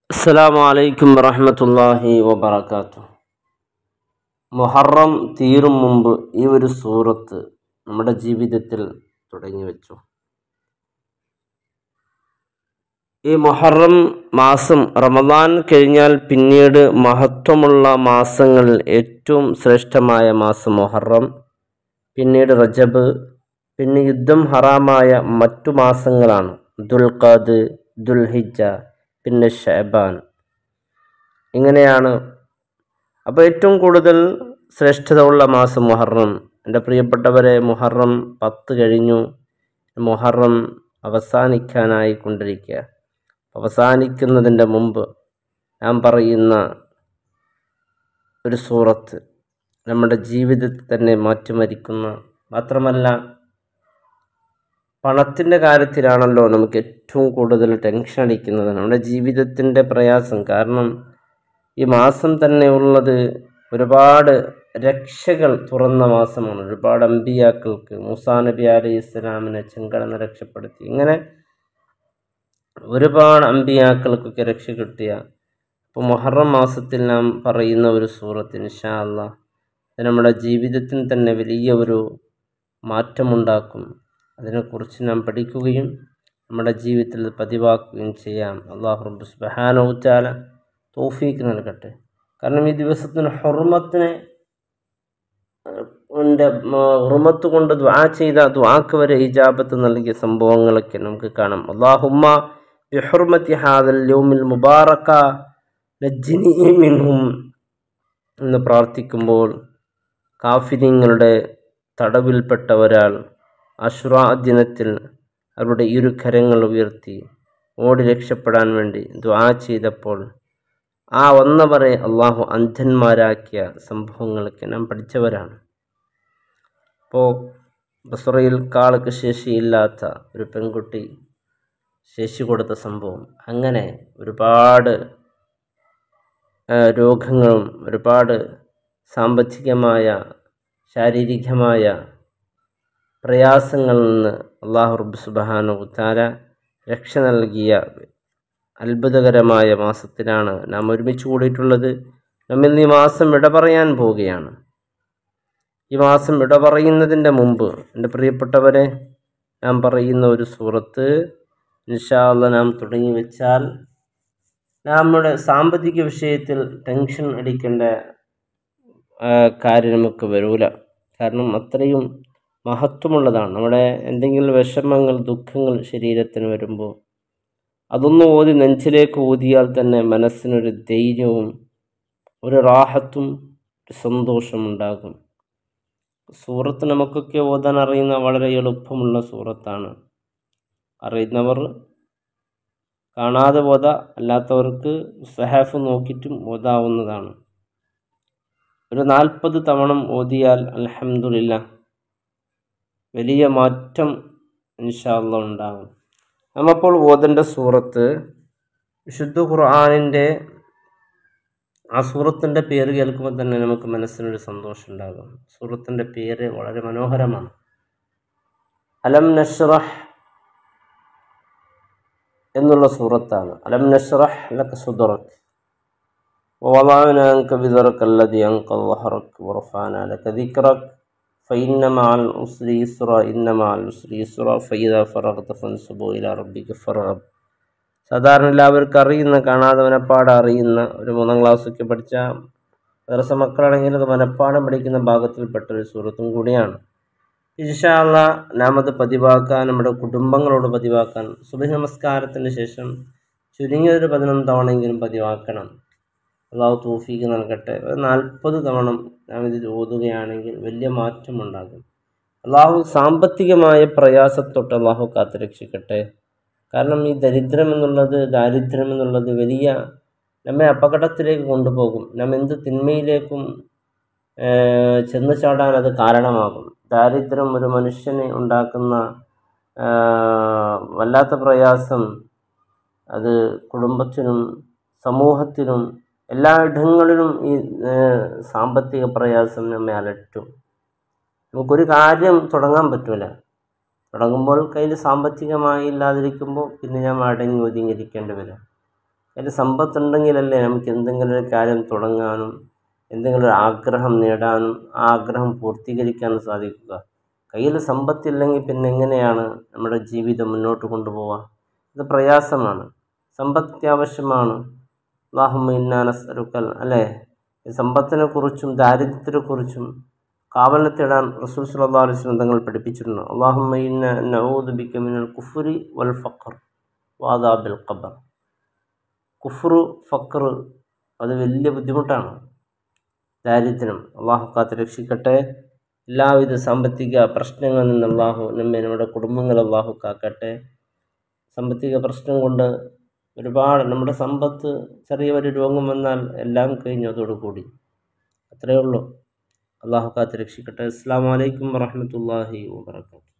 അസ്സലാമു അലൈക്കും വറഹ്മത്തുള്ളാഹി വബറകാതുഹു മുഹറം തീരും മുമ്പ് ഈ ഒരു സൂറത്ത് നമ്മുടെ ജീവിതത്തിൽ തുടങ്ങി വെച്ചു ഈ മുഹറം മാസം റമദാൻ കഴിഞ്ഞാൽ പിന്നീട് മഹത്വമുള്ള മാസങ്ങളിൽ ഏറ്റവും ശ്രേഷ്ഠമായ മാസം മുഹറം പിന്നീട് റജബ് പിന്നെ യുദ്ധം ഹറാമായ മറ്റു മാസങ്ങളാണ് ദുൽഖാദ് ദുൽഹിജ പിന്നെ ഷഹബാൻ ഇങ്ങനെയാണ് അപ്പോൾ ഏറ്റവും കൂടുതൽ ശ്രേഷ്ഠത ഉള്ള മാസം മുഹറം എൻ്റെ പ്രിയപ്പെട്ടവരെ മുഹറം പത്ത് കഴിഞ്ഞു മുഹറം അവസാനിക്കാനായി കൊണ്ടിരിക്കുക അവസാനിക്കുന്നതിൻ്റെ മുമ്പ് ഞാൻ പറയുന്ന ഒരു സൂറത്ത് നമ്മുടെ ജീവിതത്തിൽ തന്നെ മാറ്റിമരിക്കുന്ന മാത്രമല്ല പണത്തിൻ്റെ കാര്യത്തിലാണല്ലോ നമുക്ക് ഏറ്റവും കൂടുതൽ ടെൻഷൻ അടിക്കുന്നത് നമ്മുടെ ജീവിതത്തിൻ്റെ പ്രയാസം കാരണം ഈ മാസം തന്നെ ഉള്ളത് ഒരുപാട് രക്ഷകൾ തുറന്ന മാസമാണ് ഒരുപാട് അമ്പിയാക്കൾക്ക് മൂസാ നബി അലൈഹി ഇസ്ലാമിനെ ചെങ്കടന്ന് രക്ഷപ്പെടുത്തി ഇങ്ങനെ ഒരുപാട് അമ്പിയാക്കൾക്കൊക്കെ രക്ഷ കിട്ടിയ ഇപ്പോൾ മൊഹറം മാസത്തിൽ നാം പറയുന്ന ഒരു സൂറത്ത് ഇൻഷാ അല്ലാ അത് നമ്മുടെ ജീവിതത്തിന് തന്നെ വലിയ ഒരു മാറ്റമുണ്ടാക്കും അതിനെക്കുറിച്ച് നാം പഠിക്കുകയും നമ്മുടെ ജീവിതത്തിൽ പതിവാക്കുകയും ചെയ്യാം അള്ളാഹു റബ്ബ് സുബ്ഹാനഹു തോഫീക്ക് നൽകട്ടെ കാരണം ഈ ദിവസത്തിന് ഹുർമത്തിനെ ഹുർമത്ത് കൊണ്ട് ദ്വാ ചെയ്ത ദ്വാക്ക് വരെ ഇജാബത്ത് നൽകിയ സംഭവങ്ങളൊക്കെ നമുക്ക് കാണാം അള്ളാഹുമ്മ ബിഹുർമത്തി ഹാദൽ യൗമിൽ മുബാറക്ക നജ്ജിനി മിൻഹും എന്ന് പ്രാർത്ഥിക്കുമ്പോൾ കാഫിരിങ്ങളുടെ തടവിൽപ്പെട്ട ഒരാൾ അഷുറാ ദിനത്തിൽ അവരുടെ ഇരു കരങ്ങൾ ഉയർത്തി ഓടി രക്ഷപ്പെടാൻ വേണ്ടി ദ്വാ ചെയ്തപ്പോൾ ആ വന്നവരെ അള്ളാഹു അന്ധന്മാരാക്കിയ സംഭവങ്ങളൊക്കെ നാം പഠിച്ചവരാണ് ഇപ്പോൾ ബസറയിൽ കാൾക്ക് ശേഷിയില്ലാത്ത ഒരു പെൺകുട്ടി ശേഷി കൊടുത്ത സംഭവം അങ്ങനെ ഒരുപാട് രോഗങ്ങളും ഒരുപാട് സാമ്പത്തികമായ ശാരീരികമായ പ്രയാസങ്ങളിൽ നിന്ന് അള്ളാഹു റബ്ബ് സുബാനു താര രക്ഷ നൽകിയ അത്ഭുതകരമായ മാസത്തിലാണ് നാം ഒരുമിച്ച് കൂടിയിട്ടുള്ളത് നമ്മിൽ ഈ മാസം വിട പറയാൻ പോവുകയാണ് ഈ മാസം വിട പറയുന്നതിൻ്റെ മുമ്പ് എൻ്റെ പ്രിയപ്പെട്ടവരെ നാം പറയുന്ന ഒരു സൂറത്ത് ഇൻഷാല്ല നാം തുടങ്ങി വെച്ചാൽ നമ്മുടെ സാമ്പത്തിക വിഷയത്തിൽ ടെൻഷൻ അടിക്കേണ്ട കാര്യം നമുക്ക് വരൂല കാരണം അത്രയും മഹത്വമുള്ളതാണ് നമ്മുടെ എന്തെങ്കിലും വിഷമങ്ങൾ ദുഃഖങ്ങൾ ശരീരത്തിന് വരുമ്പോൾ അതൊന്ന് ഓതി നെഞ്ചിലേക്ക് ഊതിയാൽ തന്നെ മനസ്സിനൊരു ധൈര്യവും ഒരു റാഹത്തും ഒരു സന്തോഷവും ഉണ്ടാകും സൂറത്ത് നമുക്കൊക്കെ ഓതാൻ അറിയുന്ന വളരെ എളുപ്പമുള്ള സൂറത്താണ് അറിയുന്നവർ കാണാതെ ഓത അല്ലാത്തവർക്ക് സഹാഫ് നോക്കിയിട്ടും ഓതാവുന്നതാണ് ഒരു നാൽപ്പത് തവണ ഓതിയാൽ അലഹമില്ല വലിയ മാറ്റം ഇൻഷാല്ല ഉണ്ടാകും നമ്മപ്പോൾ ഓതൻ്റെ സൂറത്ത് വിശുദ്ധ ഖുർആാനിൻ്റെ ആ സൂറത്തിൻ്റെ പേര് കേൾക്കുമ്പോൾ തന്നെ നമുക്ക് മനസ്സിനൊരു സന്തോഷം ഉണ്ടാകും സൂറത്തിൻ്റെ പേര് വളരെ മനോഹരമാണ് അലം നഷ്റഹ് എന്നുള്ള സൂറത്താണ് അലം നഷ്റഹ് ലക സുദറക് ووضعنا عنك بذرك الذي أنقض ظهرك ورفعنا لك ذكرك فإن مع العسر يسرا إن مع العسر يسرا فإذا فرغت فانصب إلى ربك فارغب സാധാരണ എല്ലാവർക്കും അറിയുന്ന കാണാതെ മനപ്പാടം അറിയുന്ന ഒരു മൂന്നാം ക്ലാസ്സൊക്കെ പഠിച്ച മദ്രസ മക്കളാണെങ്കിൽ അത് മനപ്പാടം പഠിക്കുന്ന ഭാഗത്തിൽപ്പെട്ട ഒരു സൂറത്തും കൂടിയാണ് ഇൻഷാല്ല നാം അത് പതിവാക്കാൻ നമ്മുടെ കുടുംബങ്ങളോട് പതിവാക്കാൻ സുബഹി നമസ്കാരത്തിന് ശേഷം ചുരുങ്ങിയൊരു പതിനൊന്ന് തവണയെങ്കിലും പതിവാക്കണം അള്ളാഹു തൂഫീക്ക് നൽകട്ടെ ഒരു നാൽപ്പത് തവണ നാം ഇത് ഓതുകയാണെങ്കിൽ വലിയ മാറ്റമുണ്ടാകും അള്ളാഹു സാമ്പത്തികമായ പ്രയാസത്തൊട്ട് അള്ളാഹു കാത്തു രക്ഷിക്കട്ടെ കാരണം ഈ ദരിദ്രം എന്നുള്ളത് ദാരിദ്ര്യം എന്നുള്ളത് വലിയ നമ്മെ അപകടത്തിലേക്ക് കൊണ്ടുപോകും നാം എന്ത് തിന്മയിലേക്കും ചെന്ന് ചാടാൻ അത് കാരണമാകും ദാരിദ്ര്യം ഒരു മനുഷ്യന് ഉണ്ടാക്കുന്ന വല്ലാത്ത പ്രയാസം അത് കുടുംബത്തിനും സമൂഹത്തിനും എല്ലായിടങ്ങളിലും ഈ സാമ്പത്തിക പ്രയാസം നമ്മെ അലട്ടും നമുക്കൊരു കാര്യം തുടങ്ങാൻ പറ്റില്ല തുടങ്ങുമ്പോൾ കയ്യിൽ സാമ്പത്തികമായി ഇല്ലാതിരിക്കുമ്പോൾ പിന്നെ ഞാൻ അടങ്ങി ഒതുങ്ങിയിരിക്കേണ്ടി വരും കയ്യിൽ സമ്പത്തുണ്ടെങ്കിലല്ലേ നമുക്ക് എന്തെങ്കിലും ഒരു കാര്യം തുടങ്ങാനും എന്തെങ്കിലും ഒരു ആഗ്രഹം നേടാനും ആ ആഗ്രഹം പൂർത്തീകരിക്കാനും സാധിക്കുക കയ്യിൽ സമ്പത്തില്ലെങ്കിൽ പിന്നെ എങ്ങനെയാണ് നമ്മുടെ ജീവിതം മുന്നോട്ട് കൊണ്ടുപോവുക ഇത് പ്രയാസമാണ് സമ്പത്ത് അത്യാവശ്യമാണ് അള്ളാഹുമ്മ ഇന്നാനസ്റുക്കൽ അല്ലേ സമ്പത്തിനെ കുറിച്ചും ദാരിദ്ര്യത്തെക്കുറിച്ചും കാവലിനെ തേടാൻ റസൂൽ സല്ലല്ലാഹു അലൈഹി വസല്ലം തങ്ങൾ പഠിപ്പിച്ചിട്ടുണ്ട് അള്ളാഹുമ്മ ഇന്ന നഊദു ബിക മിനൽ കുഫ്രി വൽ ഫഖർ വാദാബിൽ ഖബർ കുഫ്റു ഫഖർ അത് വലിയ ബുദ്ധിമുട്ടാണ് ദാരിദ്ര്യം അള്ളാഹു കാത്ത് രക്ഷിക്കട്ടെ എല്ലാവിധ സാമ്പത്തിക പ്രശ്നങ്ങളിൽ നിന്ന് അള്ളാഹു നമ്മെ നമ്മുടെ കുടുംബങ്ങൾ അള്ളാഹു കാക്കട്ടെ സാമ്പത്തിക പ്രശ്നം കൊണ്ട് ഒരുപാട് നമ്മുടെ സമ്പത്ത് ചെറിയ ഒരു രോഗം വന്നാൽ എല്ലാം കഴിഞ്ഞു അതോടുകൂടി അത്രയേ ഉള്ളൂ അള്ളാഹു കാത്ത് രക്ഷിക്കട്ടെ അസ്സാം വലൈക്കും വറഹമത്തല്ലാഹി വാബർക്കാത്തു